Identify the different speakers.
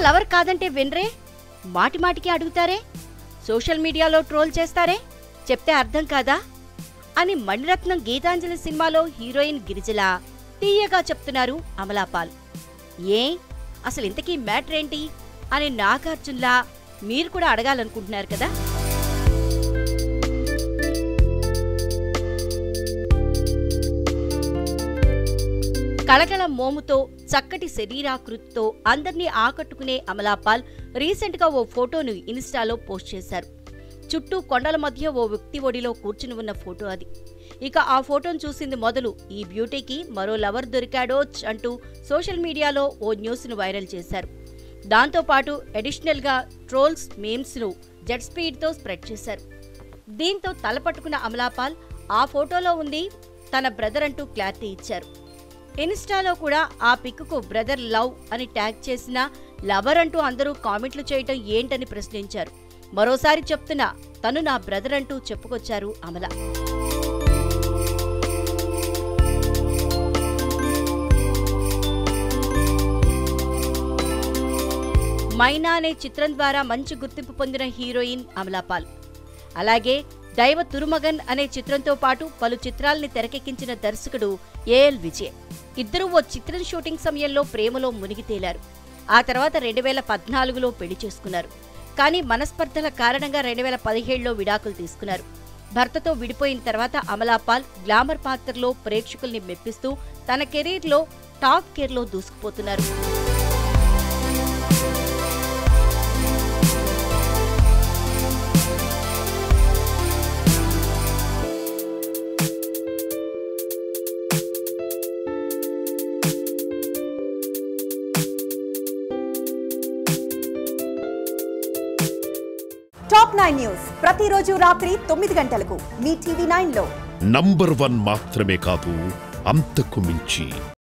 Speaker 1: lover కాదంటే వినరే మాటి మాటికి అడుగుతారే సోషల్ మీడియాలో ట్రోల్ చేస్తారే చెప్తే అర్థం కాదా అని మణిరత్నం గీతాంజలి సినిమాలో హీరోయిన్ గిరిజల తీయగా చెప్తున్నారు అమలాపాల్ ఏ అసలు ఇంతకీ మ్యాటర్ ఏంటి అని నాగార్జున్లా మీరు కూడా అడగాలనుకుంటున్నారు కదా కళకళ మోముతో చక్కటి శరీరాకృతితో అందర్నీ ఆకట్టుకునే అమలాపాల్ రీసెంట్గా ఓ ఫోటోను ఇన్స్టాలో పోస్ట్ చేశారు చుట్టూ కొండల మధ్య ఓ వ్యక్తి ఒడిలో కూర్చుని ఉన్న ఫోటో అది ఇక ఆ ఫోటోను చూసింది మొదలు ఈ బ్యూటీకి మరో లవర్ దొరికాడో అంటూ సోషల్ మీడియాలో ఓ న్యూస్ను వైరల్ చేశారు దాంతోపాటు అడిషనల్గా ట్రోల్స్ మేమ్స్ను జెట్ స్పీడ్తో స్ప్రెడ్ చేశారు దీంతో తలపట్టుకున్న అమలాపాల్ ఆ ఫోటోలో ఉంది తన బ్రదర్ అంటూ క్లారిటీ ఇచ్చారు ఇన్స్టాలో కూడా ఆ పిక్కు బ్రదర్ లవ్ అని ట్యాగ్ చేసిన లవర్ అంటూ అందరూ కామెంట్లు చేయటం ఏంటని ప్రశ్నించారు మరోసారి చెప్తున్నా తను నా బ్రదర్ అంటూ చెప్పుకొచ్చారు అమల మైనా అనే చిత్రం ద్వారా మంచి గుర్తింపు పొందిన హీరోయిన్ అమలాపాల్ అలాగే దైవ తురుమగన్ అనే చిత్రంతో పాటు పలు చిత్రాల్ని తెరకెక్కించిన దర్శకుడు ఏఎల్ విజయ్ ఇద్దరూ ఓ చిత్రం షూటింగ్ సమయంలో ప్రేమలో మునిగి తేలారు ఆ తర్వాత రెండు వేల పద్నాలుగులో పెళ్లి చేసుకున్నారు కానీ మనస్పర్ధల కారణంగా రెండు వేల పదిహేడులో విడాకులు తీసుకున్నారు భర్తతో విడిపోయిన తర్వాత అమలాపాల్ గ్లామర్ పాత్రలో ప్రేక్షకుల్ని మెప్పిస్తూ తన కెరీర్లో టాప్ కేర్లో దూసుకుపోతున్నారు
Speaker 2: టాప్ నైన్ న్యూస్ ప్రతిరోజు రాత్రి తొమ్మిది గంటలకు మీ టీవీ నైన్ లో
Speaker 3: నంబర్ వన్ మాత్రమే కాదు అంతకు మించి